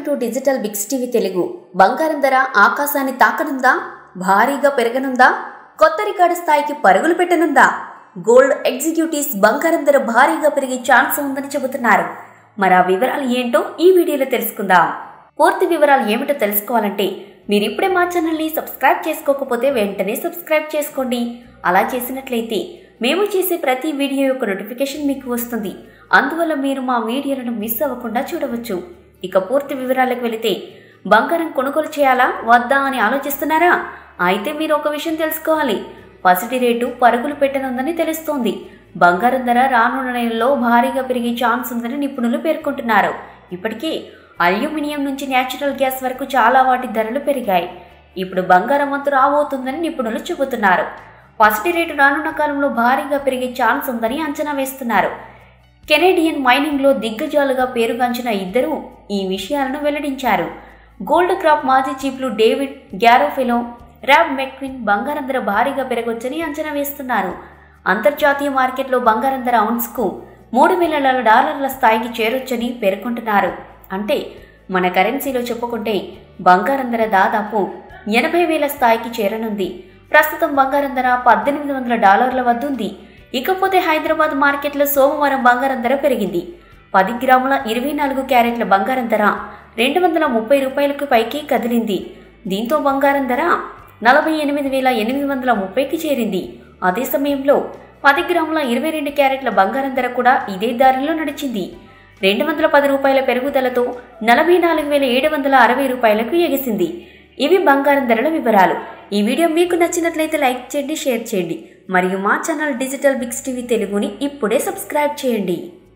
to digital bigs TV Telugu బంగారం ధర ఆకాశాన్ని తాకనుందా భారీగా పెరగనుందా కొత్త రికార్డు స్థాయికి పరుగులు పెట్టనుందా గోల్డ్ ఎగ్జిక్యూటివ్స్ బంగారం ధర భారీగా పెరిగే ఛాన్స్ ఉందని చెబుతున్నారు మరి ఆ వివరాలు ఏంటో ఈ వీడియోలో తెలుసుకుందాం పూర్తి వివరాలు ఏమిటో తెలుసుకోవాలంటే మీరు ఇప్పుడే మా ఛానల్ని సబ్స్క్రైబ్ చేసుకోకపోతే వెంటనే సబ్స్క్రైబ్ చేసుకోండి అలా చేసినట్లయితే మేము చేసే ప్రతి వీడియో యొక్క నోటిఫికేషన్ మీకు వస్తుంది అందువల్ల మీరు మా వీడియోలను మిస్ అవ్వకుండా చూడవచ్చు ఇక పూర్తి వివరాలకు వెళితే బంగారం కొనుగోలు చేయాలా వద్దా అని ఆలోచిస్తున్నారా అయితే మీరు ఒక విషయం తెలుసుకోవాలి పసిటి రేటు పరుగులు పెట్టనుందని తెలుస్తోంది బంగారం ధర రానున్న నెలల్లో భారీగా పెరిగే ఛాన్స్ ఉందని నిపుణులు పేర్కొంటున్నారు ఇప్పటికే అల్యూమినియం నుంచి న్యాచురల్ గ్యాస్ వరకు చాలా వాటి ధరలు పెరిగాయి ఇప్పుడు బంగారం వంతు రాబోతుందని నిపుణులు చెబుతున్నారు పసిటి రేటు రానున్న కాలంలో భారీగా పెరిగే ఛాన్స్ ఉందని అంచనా వేస్తున్నారు కెనేడియన్ మైనింగ్లో దిగ్గజాలుగా పేరుగాంచిన ఇద్దరు ఈ విషయాలను వెల్లడించారు గోల్డ్ క్రాప్ మాజీ చీఫ్లు డేవిడ్ గ్యారోఫెలో ర్యాబ్ మెక్విన్ బంగారం ధర భారీగా పెరగొచ్చని అంచనా వేస్తున్నారు అంతర్జాతీయ మార్కెట్లో బంగారం ధర ఔన్స్కు మూడు వేల డాలర్ల స్థాయికి చేరొచ్చని పేర్కొంటున్నారు అంటే మన కరెన్సీలో చెప్పుకుంటే బంగారం ధర దాదాపు ఎనభై వేల స్థాయికి చేరనుంది ప్రస్తుతం బంగారం ధర పద్దెనిమిది వందల డాలర్ల వద్ద ఉంది ఇకపోతే హైదరాబాద్ మార్కెట్లో సోమవారం బంగారం ధర పెరిగింది పది గ్రాముల ఇరవై నాలుగు క్యారెట్ల బంగారం ధర రెండు వందల ముప్పై రూపాయలకు పైకి కదిలింది దీంతో బంగారం ధర నలభై ఎనిమిది వేల ఎనిమిది వందల ముప్పైకి చేరింది అదే సమయంలో పది గ్రాముల ఇరవై రెండు క్యారెట్ల బంగారం ధర కూడా ఇదే దారిలో నడిచింది రెండు వందల పది రూపాయల పెరుగుదలతో నలభై నాలుగు వేల ఏడు వందల అరవై రూపాయలకు ఎగిసింది ఇవి బంగారం ధరల వివరాలు ఈ వీడియో మీకు నచ్చినట్లయితే లైక్ చేయండి షేర్ చేయండి మరియు మా ఛానల్ డిజిటల్ బిగ్స్ టీవీ తెలుగుని ఇప్పుడే సబ్స్క్రైబ్ చేయండి